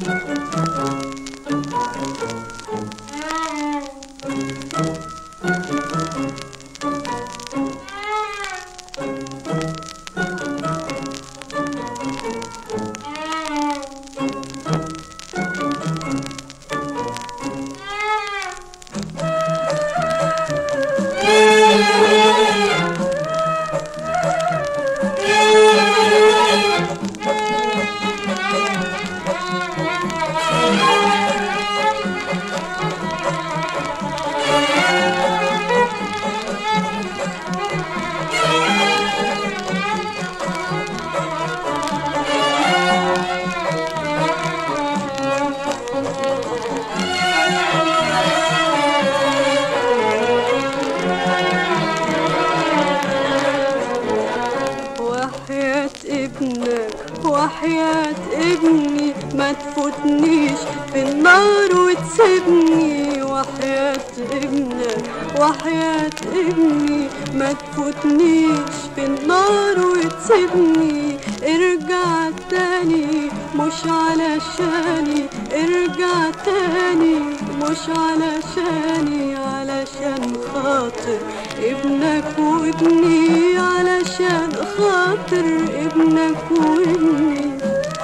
وحياة ابنك وحياة ابني ما تفوتنيش في النار وتسيبني وحياة ابنك وحياة ابني ما تفوتنيش في النار وتسيبني ارجع تاني مش علشاني ارجع تاني مش علشاني علشان خاطر ابنك وابني علشان خاطر ابنك وابني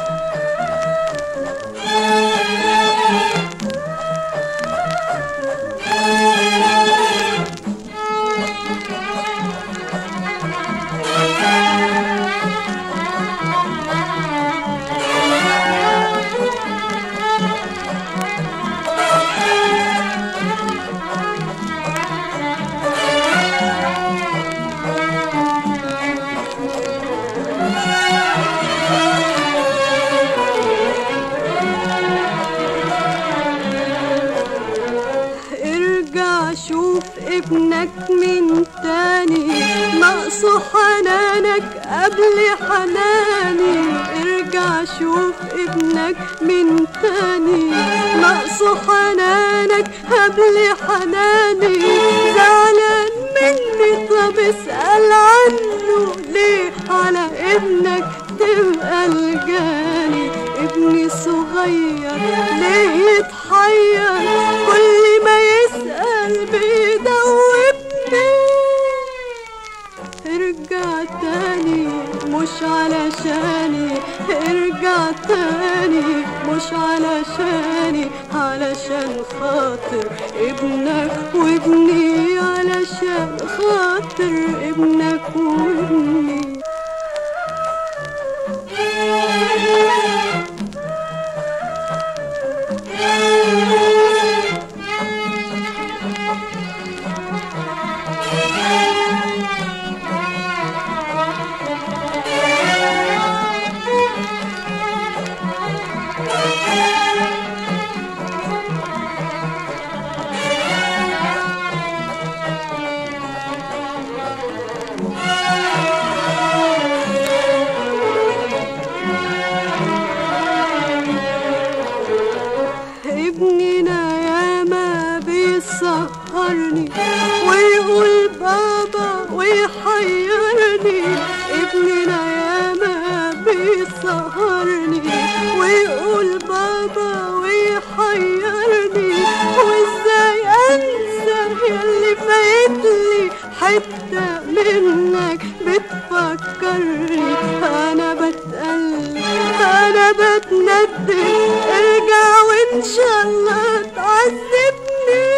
ارجع شوف ابنك من تاني ناقصه حنانك قبل حناني ارجع شوف ابنك من تاني ناقصه حنانك قبل حناني زعلان مني طب اسأل عنه ليه على ابنك تبقى الجاني ابني صغير ليه يتحير كل ما يسأل بيدوبني ارجع تاني مش علشاني ارجع تاني مش علشاني علشان خاطر ابنك وابني علشان خاطر ابنك وابني ابننا ياما بيسهرني ويقول بابا ويحيرني ابننا ياما بيسهرني ويقول بابا ويحيرني وازاي انسى ياللي فايتلي حتة منك بتفكرني انا بتقلب انا بتندم ارجع وان شاء الله تعذبني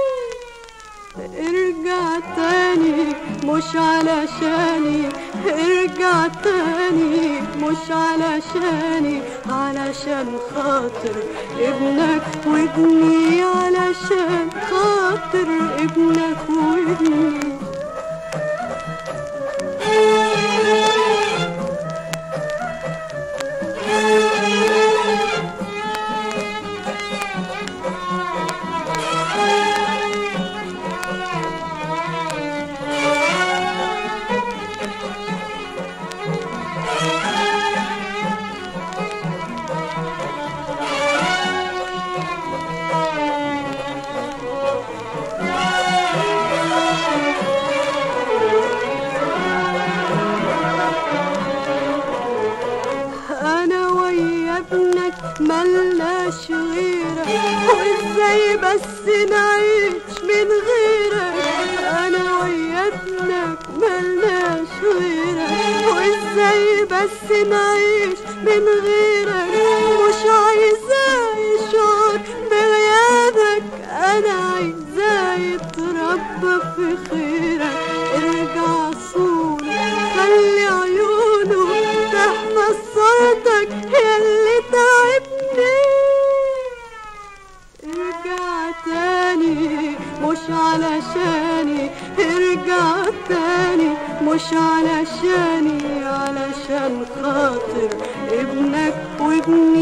ارجع تاني مش علشاني ارجع تاني مش علشاني علشان خاطر ابنك وابني علشان خاطر ابنك وابني منك ملناش غيرك وازاي بس نعيش من غيرك انا ويا ابنك ملناش غيرك وازاي بس نعيش من غيرك مش عايزة يشعر بغيابك انا عايزاه يتربى في خيرك ارجع صونك خلي عيونه تحفظ صورتك ياللي تعبني ارجع تاني مش علشاني ارجع تاني مش علشاني علشان خاطر ابنك وابني